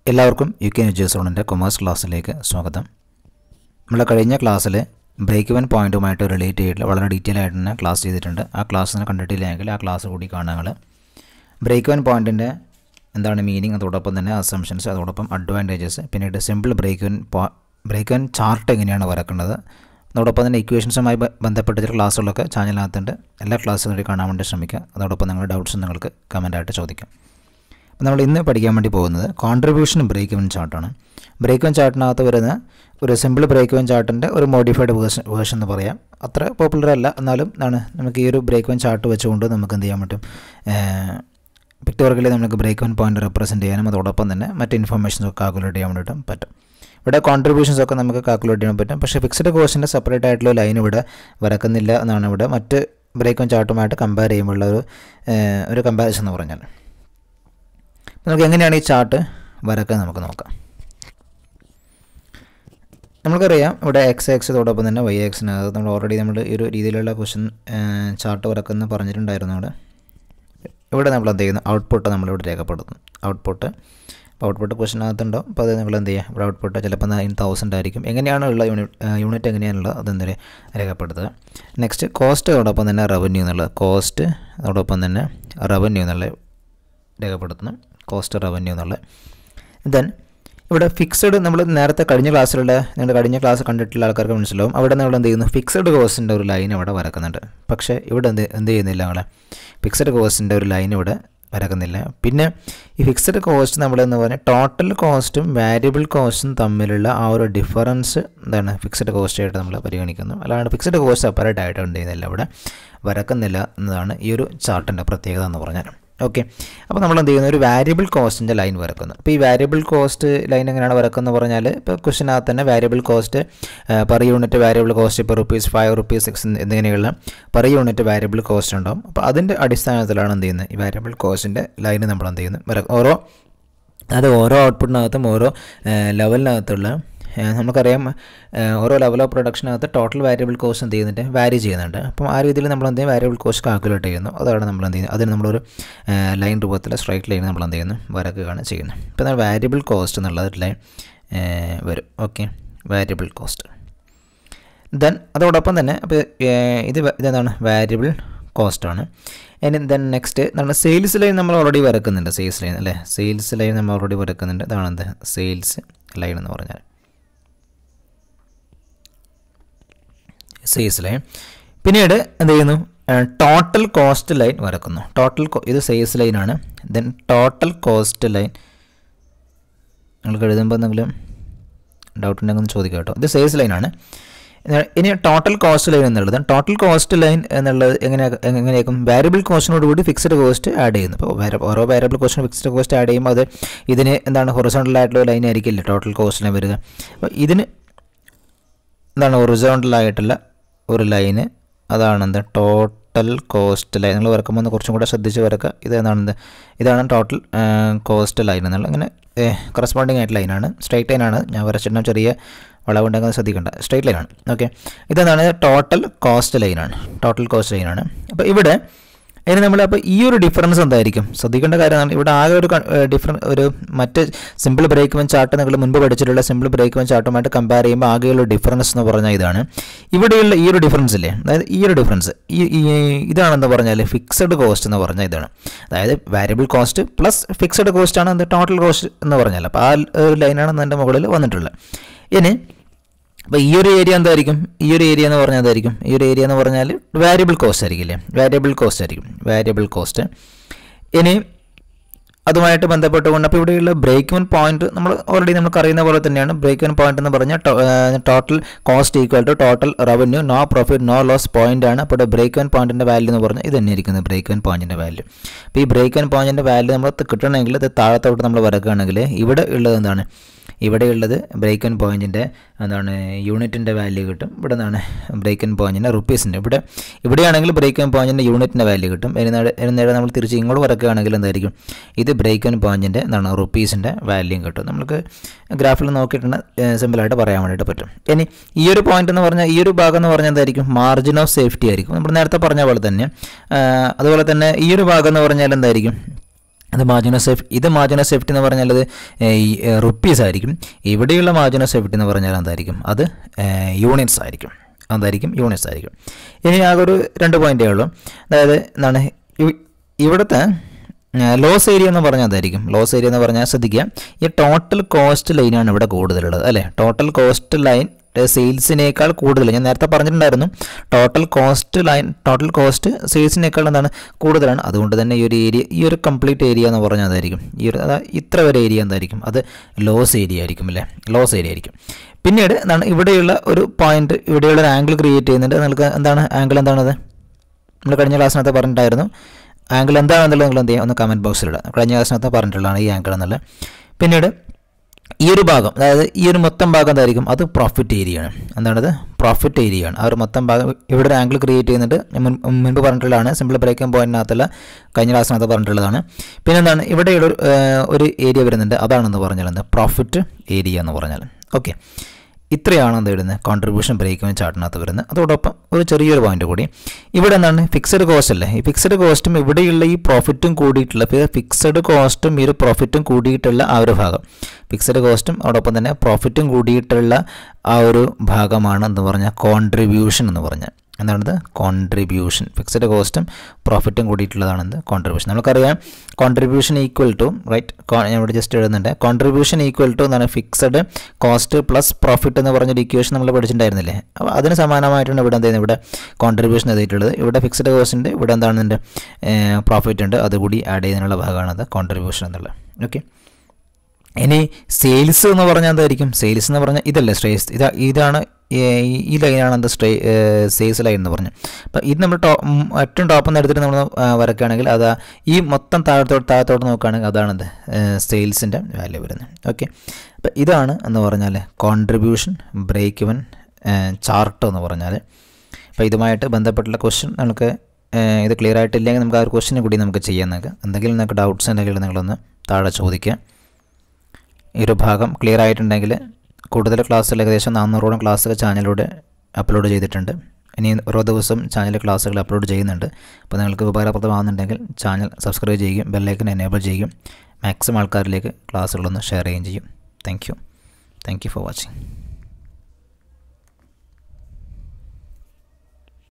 എല്ലാവർക്കും U K എജുസോണിൻ്റെ commerce ക്ലാസ്സിലേക്ക് സ്വാഗതം നമ്മൾ കഴിഞ്ഞ ക്ലാസ്സിൽ ബ്രേക്ക് ഇവൻ പോയിൻറ്റുമായിട്ട് റിലേറ്റ് ചെയ്തിട്ട് വളരെ ഡീറ്റെയിൽ ആയിട്ട് തന്നെ ക്ലാസ് ചെയ്തിട്ടുണ്ട് ആ ക്ലാസ് നിങ്ങൾ കണ്ടിട്ടില്ലെങ്കിൽ ആ ക്ലാസ് കൂടി കാണുക ബ്രേക്ക് ഇവൻ പോയിൻറ്റിൻ്റെ എന്താണ് മീനിങ് അതോടൊപ്പം തന്നെ അസംഷൻസ് അതോടൊപ്പം അഡ്വാൻറ്റേജസ് പിന്നീട് simple break even break even chart എങ്ങനെയാണ് വരക്കുന്നത് അതോടൊപ്പം തന്നെ ഇക്വേഷൻസുമായി ബന്ധപ്പെട്ട ക്ലാസ്സുകളൊക്കെ ചാനലിനകത്തുണ്ട് എല്ലാ ക്ലാസ്സും കൂടി കാണാൻ വേണ്ടി ശ്രമിക്കുക അതോടൊപ്പം നിങ്ങളുടെ ഡൗട്ട്സ് നിങ്ങൾക്ക് കമൻറ്റായിട്ട് ചോദിക്കാം അപ്പോൾ നമ്മൾ ഇന്ന് പഠിക്കാൻ വേണ്ടി പോകുന്നത് contribution break even ചാർട്ടാണ് break even ചാർട്ടിനകത്ത് വരുന്ന ഒരു സിമ്പിൾ ബ്രേക്ക് ഇവൻ ചാർട്ടിൻ്റെ ഒരു മോഡിഫൈഡ് വേർഷൻ വേർഷൻ എന്ന് പറയാം അത്ര പോപ്പുലർ അല്ല എന്നാലും ആണ് നമുക്ക് ഈ ഒരു ബ്രേക്ക് ഇവൻ ചാർട്ട് വെച്ചുകൊണ്ട് നമുക്ക് എന്ത് ചെയ്യാൻ പറ്റും പിക്ടോറിക്കലി നമുക്ക് ബ്രേക്ക് ഇവൻ പോയിന്റ് റെപ്രസെൻറ്റ് ചെയ്യാനും അതോടൊപ്പം തന്നെ മറ്റ് ഇൻഫർമേഷൻസ് ഒക്കെ കാൽക്കുലേറ്റ് ചെയ്യാൻ വേണ്ടിയിട്ടും പറ്റും ഇവിടെ കോൺട്രിബ്യൂഷൻസ് ഒക്കെ നമുക്ക് കാൽക്കുലേറ്റ് ചെയ്യാൻ പറ്റും പക്ഷേ ഫിക്സ്ഡ് കോസ്റ്റിൻ്റെ സെപ്പറേറ്റ് ആയിട്ടുള്ള ലൈൻ ഇവിടെ വരക്കുന്നില്ല എന്നാണ് ഇവിടെ മറ്റ് ബ്രേക്ക് ഇവൻ ചാർട്ടുമായിട്ട് കമ്പയർ ചെയ്യുമ്പോഴുള്ള ഒരു ഒരു കമ്പാരിസൺ എന്ന് പറഞ്ഞാൽ നമുക്ക് എങ്ങനെയാണ് ഈ ചാർട്ട് വരക്കുക നമുക്ക് നോക്കാം നമുക്കറിയാം ഇവിടെ എക്സ് എക്സ് അതോടൊപ്പം തന്നെ വൈ എക്സിനകത്ത് നമ്മൾ ഓൾറെഡി നമ്മൾ ഈ ഒരു രീതിയിലുള്ള ക്വസ്റ്റൻ ചാർട്ട് വരക്കുന്ന പറഞ്ഞിട്ടുണ്ടായിരുന്നു ഇവിടെ ഇവിടെ നമ്മൾ എന്ത് ചെയ്യുന്നു ഔട്ട്പുട്ട് നമ്മളിവിടെ രേഖപ്പെടുത്തുന്നു ഔട്ട്പുട്ട് അപ്പോൾ ഔട്ട്പുട്ട് ക്വസ്റ്റിനകത്തുണ്ടോ അപ്പോൾ അത് നിങ്ങൾ എന്ത് ചെയ്യുക ഇവിടെ ഔട്ട്പുട്ട് ചിലപ്പോൾ നയൻ തൗസൻഡ് ആയിരിക്കും എങ്ങനെയാണ് ഉള്ള യൂണിറ്റ് യൂണിറ്റ് എങ്ങനെയാണുള്ളത് അതെന്ത് രേഖപ്പെടുത്തുക നെക്സ്റ്റ് കോസ്റ്റ് അതോടൊപ്പം തന്നെ റവന്യൂ എന്നുള്ളത് കോസ്റ്റ് അതോടൊപ്പം തന്നെ റവന്യൂ എന്നുള്ളത് രേഖപ്പെടുത്തുന്നു കോസ്റ്റ് റവന്യൂ എന്നുള്ളത് ദെൻ ഇവിടെ ഫിക്സഡ് നമ്മൾ നേരത്തെ കഴിഞ്ഞ ക്ലാസ്സിലുള്ള നിങ്ങൾ കഴിഞ്ഞ ക്ലാസ് കണ്ടിട്ടുള്ള ആൾക്കാർക്ക് മനസ്സിലാവും അവിടെ നമ്മൾ എന്ത് ചെയ്യുന്നു ഫിക്സഡ് കോസ്റ്റിൻ്റെ ഒരു ലൈൻ ഇവിടെ വരക്കുന്നുണ്ട് പക്ഷേ ഇവിടെ എന്ത് എന്ത് ചെയ്യുന്നില്ല നമ്മളെ ഫിക്സഡ് കോസ്റ്റിൻ്റെ ഒരു ലൈൻ ഇവിടെ വരക്കുന്നില്ല പിന്നെ ഈ ഫിക്സഡ് കോസ്റ്റ് നമ്മളെന്ന് പറഞ്ഞാൽ ടോട്ടൽ കോസ്റ്റും വാരിയബിൾ കോസ്റ്റും തമ്മിലുള്ള ആ ഒരു ഡിഫറൻസ് എന്താണ് ഫിക്സഡ് കോസ്റ്റ് ആയിട്ട് നമ്മൾ പരിഗണിക്കുന്നു അല്ലാണ്ട് ഫിക്സഡ് കോസ്റ്റ് സെപ്പറേറ്റ് ആയിട്ട് എന്ത് ചെയ്യുന്നില്ല ഇവിടെ വരക്കുന്നില്ല എന്നതാണ് ഈ ഒരു ചാർട്ടിൻ്റെ പ്രത്യേകത എന്ന് പറഞ്ഞാൽ ഓക്കെ അപ്പോൾ നമ്മൾ എന്ത് ചെയ്യുന്നു ഒരു വാരിയബിൾ കോസ്റ്റിൻ്റെ ലൈൻ വരക്കുന്നു അപ്പോൾ ഈ വാരിയബിൾ കോസ്റ്റ് ലൈൻ എങ്ങനെയാണ് വരക്കുന്നത് പറഞ്ഞാൽ ഇപ്പോൾ ക്വസ്റ്റിനകത്ത് തന്നെ variable cost per unit variable cost ഇപ്പോൾ റുപ്പീസ് ഫൈവ് റുപ്പീസ് സിക്സ് എന്നിങ്ങനെയുള്ള പെർ യൂണിറ്റ് വാരിയബിൾ കോസ്റ്റ് ഉണ്ടാവും അപ്പോൾ അതിൻ്റെ അടിസ്ഥാനത്തിലാണ് എന്ത് ചെയ്യുന്നത് ഈ വാരിയബിൾ കോസ്റ്റിൻ്റെ ലൈൻ നമ്മൾ എന്ത് ചെയ്യുന്നത് വര ഓരോ അത് ഓരോ ഔട്ട്പുട്ടിനകത്തും ഓരോ ലെവലിനകത്തുള്ള നമുക്കറിയാം ഓരോ ലെവൽ ഓഫ് പ്രൊഡക്ഷനകത്ത് ടോട്ടൽ വാരിയബിൾ കോസ്റ്റ് എന്ത് ചെയ്യുന്നുണ്ട് വാരി ചെയ്യുന്നുണ്ട് അപ്പം ആ രീതിയിൽ നമ്മൾ എന്ത് ചെയ്യും വാരിയബിൾ കോസ്റ്റ് കാൽക്കുലേറ്റ് ചെയ്യുന്നു അതാണ് നമ്മൾ എന്ത് ചെയ്യുന്നത് അതിന് നമ്മളൊരു ലൈൻ രൂപത്തിൽ സ്ട്രൈറ്റ് ലൈൻ നമ്മൾ എന്ത് ചെയ്യുന്നു വരക്കുകയാണ് ചെയ്യുന്നത് ഇപ്പോൾ നമ്മൾ വാരിയബിൾ കോസ്റ്റ് എന്നുള്ളത് ലൈൻ വരും ഓക്കെ വാരിയബിൾ കോസ്റ്റ് ദെൻ അതോടൊപ്പം തന്നെ അപ്പോൾ ഇത് ഇതെന്താണ് വാരിയബിൾ കോസ്റ്റാണ് ഇനി ദെൻ നെക്സ്റ്റ് നമ്മൾ സെയിൽസ് ലൈൻ നമ്മൾ ഓൾറെഡി വരക്കുന്നുണ്ട് സെയിൽസ് ലൈൻ അല്ലേ സെയിൽസ് ലൈൻ നമ്മൾ ഓൾറെഡി വരക്കുന്നുണ്ട് ഇതാണ് എന്ത് സെയിൽസ് ലൈൻ എന്ന് പറഞ്ഞാൽ സെയിൽസ് ലൈൻ പിന്നീട് എന്ത് ചെയ്യുന്നു ടോട്ടൽ കോസ്റ്റ് ലൈൻ വരക്കുന്നു ടോട്ടൽ ഇത് സെയിൽസ് ലൈനാണ് ദെൻ ടോട്ടൽ കോസ്റ്റ് ലൈൻ നിങ്ങൾക്ക് എഴുതുമ്പോൾ എന്തെങ്കിലും ഡൗട്ട് ഉണ്ടെങ്കിൽ ഒന്ന് ചോദിക്കാം കേട്ടോ ഇത് സെയിൽസ് ലൈനാണ് ഇനി ടോട്ടൽ കോസ്റ്റ് ലൈൻ എന്നുള്ളത് ടോട്ടൽ കോസ്റ്റ് ലൈൻ എന്നുള്ളത് എങ്ങനെ എങ്ങനെയാക്കും വാരിയബിൾ കോസ്റ്റിനോട് കൂടി ഫിക്സഡ് കോസ്റ്റ് ആഡ് ചെയ്യുന്നു അപ്പോൾ ഓരോ വാരിയബിൾ കോസ്റ്റിന് ഫിക്സഡ് കോസ്റ്റ് ആഡ് ചെയ്യുമ്പോൾ അത് ഇതിന് എന്താണ് ഹൊറിസോണ്ടൽ ആയിട്ടുള്ള ലൈൻ ആയിരിക്കില്ല ടോട്ടൽ കോസ്റ്റിന് വരിക അപ്പോൾ ഇതിന് എന്താണ് ഒറിസോണ്ടൽ ആയിട്ടുള്ള ഒരു ലൈന് അതാണ് എന്ത് ടോട്ടൽ കോസ്റ്റ് ലൈൻ നിങ്ങൾ വരക്കുമ്പോൾ കുറച്ചും കൂടെ ശ്രദ്ധിച്ച് വരക്കുക ഇത് എന്താണെന്ത് ഇതാണ് ടോട്ടൽ കോസ്റ്റ് ലൈൻ എന്നുള്ള ഇങ്ങനെ കറസ്പോണ്ടിങ് ആയിട്ട് ലൈനാണ് സ്ട്രൈറ്റ് ലൈനാണ് ഞാൻ വരച്ചിട്ടുണ്ടെങ്കിൽ ചെറിയ വളവുണ്ടെങ്കിൽ ശ്രദ്ധിക്കേണ്ട സ്ട്രൈറ്റ് ലൈനാണ് ഓക്കെ ഇതെന്താണ് ടോട്ടൽ കോസ്റ്റ് ലൈനാണ് ടോട്ടൽ കോസ്റ്റ് ലൈനാണ് അപ്പോൾ ഇവിടെ ഇനി നമ്മൾ അപ്പോൾ ഈ ഒരു ഡിഫറൻസ് എന്തായിരിക്കും ശ്രദ്ധിക്കേണ്ട കാര്യമാണ് ഇവിടെ ആകെ ഒരു ഡിഫറൻ ഒരു മറ്റ് സിമ്പിൾ ബ്രേക്ക് വൻ ചാർട്ട് നിങ്ങൾ മുൻപ് പഠിച്ചിട്ടുള്ള സിമ്പിൾ ബ്രേക്ക് വൻ ചാർട്ടുമായിട്ട് കമ്പയർ ചെയ്യുമ്പോൾ ആകെയുള്ള ഡിഫറൻസ് എന്ന് പറഞ്ഞാൽ ഇതാണ് ഇവിടെയുള്ള ഈ ഒരു ഡിഫറൻസ് ഇല്ലേ അതായത് ഈ ഒരു ഡിഫറൻസ് ഈ ഇതാണെന്ന് പറഞ്ഞാൽ ഫിക്സഡ് കോസ്റ്റ് എന്ന് പറഞ്ഞാൽ ഇതാണ് അതായത് variable cost plus fixed cost ആണ് എന്ത് ടോട്ടൽ കോസ്റ്റ് എന്ന് പറഞ്ഞാൽ അപ്പോൾ ആ ഒരു ലൈനാണ് എൻ്റെ മുകളിൽ വന്നിട്ടുള്ളത് ഇനി അപ്പോൾ ഈ ഒരു ഏരിയ എന്തായിരിക്കും ഈ ഒരു ഏരിയ എന്ന് പറഞ്ഞാൽ എന്തായിരിക്കും ഈ ഒരു ഏരിയ എന്ന് പറഞ്ഞാൽ വാരിയബിൾ കോസ്റ്റ് ആയിരിക്കില്ലേ വാരിയബിൾ കോസ്റ്റ് ആയിരിക്കും വാരിയബിൾ കോസ്റ്റ് ഇനി അതുമായിട്ട് ബന്ധപ്പെട്ടുകൊണ്ട് അപ്പോൾ ഇവിടെയുള്ള ബ്രേക്ക് വൺ പോയിന്റ് നമ്മൾ ഓൾറെഡി നമുക്ക് അറിയുന്ന പോലെ തന്നെയാണ് ബ്രേക്ക് വൺ പോയിന്റ് എന്ന് പറഞ്ഞാൽ total cost equal to total revenue no profit no loss point ആണ് അപ്പോൾ ബ്രേക്ക് വൺ പോയിന്റിൻ്റെ വാല്യൂ എന്ന് പറഞ്ഞാൽ ഇത് തന്നെയായിരിക്കുന്നത് ബ്രേക്ക് വൺ പോയിന്റിൻ്റെ വാല്യൂ അപ്പോൾ ഈ ബ്രേക്ക് വൺ പോയിന്റിൻ്റെ വാല്യൂ നമ്മൾ കിട്ടണമെങ്കിൽ ഇത് താഴത്തോട്ട് നമ്മൾ വരക്കുകയാണെങ്കിൽ ഇവിടെ ഉള്ളത് എന്താണ് ഇവിടെയുള്ളത് ബ്രേക്ക് ഇൻ പോയിൻറ്റിൻ്റെ എന്താണ് യൂണിറ്റിൻ്റെ വാല്യൂ കിട്ടും ഇവിടെ നിന്നാണ് ബ്രേക്ക് ഇൻ പോയിൻറ്റിൻ്റെ റുപ്പീസിൻ്റെ ഇവിടെ ഇവിടെയാണെങ്കിൽ ബ്രേക്ക് ഇൻ പോയിൻറ്റിൻ്റെ യൂണിറ്റിൻ്റെ വാല്യൂ കിട്ടും നേരെ നമ്മൾ തിരിച്ച് ഇങ്ങോട്ട് വരക്കുകയാണെങ്കിൽ എന്തായിരിക്കും ഇത് ബ്രേക്ക് ഇൻ പോയിൻറ്റിൻ്റെ എന്താണ് റുപ്പീസിൻ്റെ വാല്യൂ കിട്ടും നമുക്ക് ഗ്രാഫിൽ നോക്കിയിട്ടുണ്ട് സിമ്പിളായിട്ട് പറയാൻ വേണ്ടിയിട്ട് പറ്റും ഇനി ഈ ഒരു പോയിന്റ് എന്ന് പറഞ്ഞാൽ ഈ ഒരു ഭാഗം എന്ന് പറഞ്ഞാൽ എന്തായിരിക്കും മാർജിൻ ഓഫ് സേഫ്റ്റി ആയിരിക്കും നമ്മൾ നേരത്തെ പറഞ്ഞ പോലെ തന്നെ അതുപോലെ തന്നെ ഈ ഒരു ഭാഗം എന്ന് പറഞ്ഞാൽ എന്തായിരിക്കും അത് മാർജിൻ ഓഫ് സേഫ്റ്റി ഇത് മാർജിൻ ഓഫ് സേഫ്റ്റി എന്ന് പറഞ്ഞാൽ അത് റുപ്പീസ് ആയിരിക്കും ഇവിടെയുള്ള മാർജിൻ ഓഫ് സേഫ്റ്റി എന്ന് പറഞ്ഞാൽ എന്തായിരിക്കും അത് യൂണിറ്റ്സ് ആയിരിക്കും എന്തായിരിക്കും യൂണിറ്റ്സ് ആയിരിക്കും ഇനി ആകെ ഒരു രണ്ട് പോയിൻ്റേ ഉള്ളൂ അതായത് എന്താണ് ഇവ- ഇവിടുത്തെ ലോസ് ഏരിയ എന്ന് പറഞ്ഞാൽ അതായിരിക്കും ലോസ് ഏരിയ എന്ന് പറഞ്ഞാൽ ശ്രദ്ധിക്കുക ഈ ടോട്ടൽ കോസ്റ്റ് ലൈനാണ് ഇവിടെ കൂടുതലുള്ളത് അല്ലേ ടോട്ടൽ കോസ്റ്റ് ലൈൻ സെയിൽസിനേക്കാൾ കൂടുതൽ ഞാൻ നേരത്തെ പറഞ്ഞിട്ടുണ്ടായിരുന്നു total cost line total cost സെയിൽസിനേക്കാൾ എന്താണ് കൂടുതലാണ് അതുകൊണ്ട് തന്നെ ഈ ഒരു ഏരിയ ഈ ഒരു കംപ്ലീറ്റ് ഏരിയ എന്ന് പറഞ്ഞാൽ അതായിരിക്കും ഈ ഒരു അതാ ഇത്ര വരെ ഏരിയ എന്തായിരിക്കും അത് ലോസ് ഏരിയ ആയിരിക്കും അല്ലേ ലോസ് ഏരിയ ആയിരിക്കും പിന്നീട് എന്താണ് ഇവിടെയുള്ള ഒരു പോയിന്റ് ഇവിടെയുള്ള ഒരു ആംഗിൾ ക്രിയേറ്റ് ചെയ്യുന്നുണ്ട് നിങ്ങൾക്ക് എന്താണ് ആംഗിൾ എന്താണത് നമ്മൾ കഴിഞ്ഞ ക്ലാസ്സിനകത്ത് പറഞ്ഞിട്ടായിരുന്നു ആംഗിൾ എന്താണെന്നുള്ളത് നിങ്ങൾ എന്ത് ചെയ്യുക ഒന്ന് കമൻറ്റ് ബോക്സിലിടുക കഴിഞ്ഞ ക്ലാസ്സിനകത്ത് പറഞ്ഞിട്ടുള്ളതാണ് ഈ ആംഗിൾ എന്നുള്ളത് പിന്നീട് ഈ ഒരു ഭാഗം അതായത് ഈ ഒരു മൊത്തം ഭാഗം എന്തായിരിക്കും അത് പ്രോഫിറ്റ് ഏരിയയാണ് എന്താണത് പ്രോഫിറ്റ് ഏരിയയാണ് ആ ഒരു മൊത്തം ഭാഗം ഇവിടെ ഒരു ആംഗിൾ ക്രിയേറ്റ് ചെയ്യുന്നുണ്ട് ഞാൻ മുൻ- മുൻപ് പറഞ്ഞിട്ടുള്ളതാണ് സിമ്പിൾ ബ്രേക്കിംഗ് പോയിന്റിനകത്തുള്ള കഴിഞ്ഞ ക്ലാസ്സിനകത്ത് പറഞ്ഞിട്ടുള്ളതാണ് പിന്നെ എന്താണ് ഇവിടെയുള്ള ഒരു ഏഹ്, ഒരു ഏരിയ വരുന്നുണ്ട് അതാണെന്ന് പറഞ്ഞാൽ എന്താ പ്രോഫിറ്റ് ഏരിയ എന്ന് പറഞ്ഞാൽ ഓക്കെ ഇത്രയാണ് എന്ത് വരുന്നത് കോൺട്രിബ്യൂഷൻ ബ്രേക്കിംഗ് ചാർട്ടിനകത്ത് വരുന്നത് അതോടൊപ്പം ഒരു ചെറിയൊരു പോയിന്റ് കൂടി ഇവിടെ എന്താണ് ഫിക്സഡ് കോസ്റ്റ് അല്ലേ ഈ ഫിക്സഡ് കോസ്റ്റും ഇവിടെയുള്ള ഈ പ്രോഫിറ്റും കൂടിയിട്ടുള്ള ഫിക്സഡ് കോസ്റ്റും ഈ ഒരു പ്രോഫിറ്റും കൂടിയിട്ടുള്ള ആ ഒരു ഭാഗം ഫിക്സഡ് കോസ്റ്റും അതോടൊപ്പം തന്നെ പ്രോഫിറ്റും കൂടിയിട്ടുള്ള ആ ഒരു ഭാഗമാണ് എന്ന് പറഞ്ഞാൽ കോൺട്രിബ്യൂഷൻ എന്ന് പറഞ്ഞാൽ എന്താണത് കോൺട്രിബ്യൂഷൻ ഫിക്സഡ് കോസ്റ്റും പ്രോഫിറ്റും കൂടിയിട്ടുള്ളതാണ് എന്ത് കോൺട്രിബ്യൂഷൻ നമുക്കറിയാം കോൺട്രിബ്യൂഷൻ ഈക്വൽ ടു റൈറ്റ് ഞാൻ ഇവിടെ ജസ്റ്റ് എഴുതുന്നുണ്ട് കോൺട്രിബ്യൂഷൻ ഈക്വൽ ടു എന്താണ് ഫിക്സഡ് കോസ്റ്റ് പ്ലസ് പ്രോഫിറ്റ് എന്ന് പറഞ്ഞൊരു ഇക്വേഷൻ നമ്മൾ പഠിച്ചിട്ടുണ്ടായിരുന്നില്ലേ അപ്പോൾ അതിന് സമാനമായിട്ടാണ് ഇവിടെ എന്ത് ചെയ്യുന്നത് ഇവിടെ കോൺട്രിബ്യൂഷൻ എഴുതിയിട്ടുള്ളത് ഇവിടെ ഫിക്സഡ് കോസ്റ്റ് ഉണ്ട് ഇവിടെ എന്താണ് എൻ്റെ പ്രോഫിറ്റ് ഉണ്ട് അതുകൂടി ആഡ് ചെയ്യുന്നതിനുള്ള ഭാഗമാണത് കോൺട്രിബ്യൂഷൻ എന്നുള്ളത് ഓക്കെ ഇനി സെയിൽസ് എന്ന് പറഞ്ഞാൽ എന്തായിരിക്കും സെയിൽസ് എന്ന് പറഞ്ഞാൽ ഇതല്ലേ സ്ട്രേസ് ഇതാ ഇതാണ് ഈ- ഈ ലൈനാണ് എന്താ സ്ട്രേ സെയിൽസ് ലൈൻ എന്ന് പറഞ്ഞത് അപ്പം ഇത് നമ്മൾ ടോ ഉം, ഏറ്റവും ടോപ്പിൽ നിന്ന് എടുത്തിട്ട് നമ്മൾ വരക്കുകയാണെങ്കിൽ അത് ഈ മൊത്തം താഴത്തോട്ട് താഴത്തോട്ട് നോക്കുകയാണെങ്കിൽ അതാണ് എന്ത് സെയിൽസിൻ്റെ വാല്യൂ വരുന്നത് ഓക്കെ അപ്പം ഇതാണ് എന്ന് പറഞ്ഞാൽ കോൺട്രിബ്യൂഷൻ ബ്രേക്ക് ഇവൻ ചാർട്ട് എന്ന് പറഞ്ഞാൽ അപ്പോൾ ഇതുമായിട്ട് ബന്ധപ്പെട്ടുള്ള ക്വസ്റ്റ്യൻ നമുക്ക് ഏഹ്, ഇത് ക്ലിയർ ആയിട്ടില്ലെങ്കിൽ നമുക്ക് ആ ഒരു ക്വസ്റ്റിനെ കൂടി നമുക്ക് ചെയ്യാം നിങ്ങൾക്ക് എന്തെങ്കിലും നിങ്ങൾക്ക് ഡൗട്ട്സ് ഉണ്ടെങ്കിൽ നിങ്ങളൊന്ന് താഴെ ചോദിക്കുക ഈ ഒരു ഭാഗം ക്ലിയർ ആയിട്ടുണ്ടെങ്കിൽ കൂടുതൽ ക്ലാസ്സുകൾ ഏകദേശം നാനൂറോളം ക്ലാസ്സുകൾ ചാനലിലൂടെ അപ്ലോഡ് ചെയ്തിട്ടുണ്ട് ഇനി ഓരോ ദിവസം ചാനൽ ക്ലാസ്സുകൾ അപ്ലോഡ് ചെയ്യുന്നുണ്ട് അപ്പോൾ നിങ്ങൾക്ക് ഉപകാരപ്രദമാകുന്നുണ്ടെങ്കിൽ ചാനൽ സബ്സ്ക്രൈബ് ചെയ്യുകയും ബെല്ലൈക്കൻ എനേബിൾ ചെയ്യും മാക്സിമം ആൾക്കാരിലേക്ക് ക്ലാസ്സുകളൊന്ന് ഷെയർ ചെയ്യുകയും ചെയ്യും thank you thank you for watching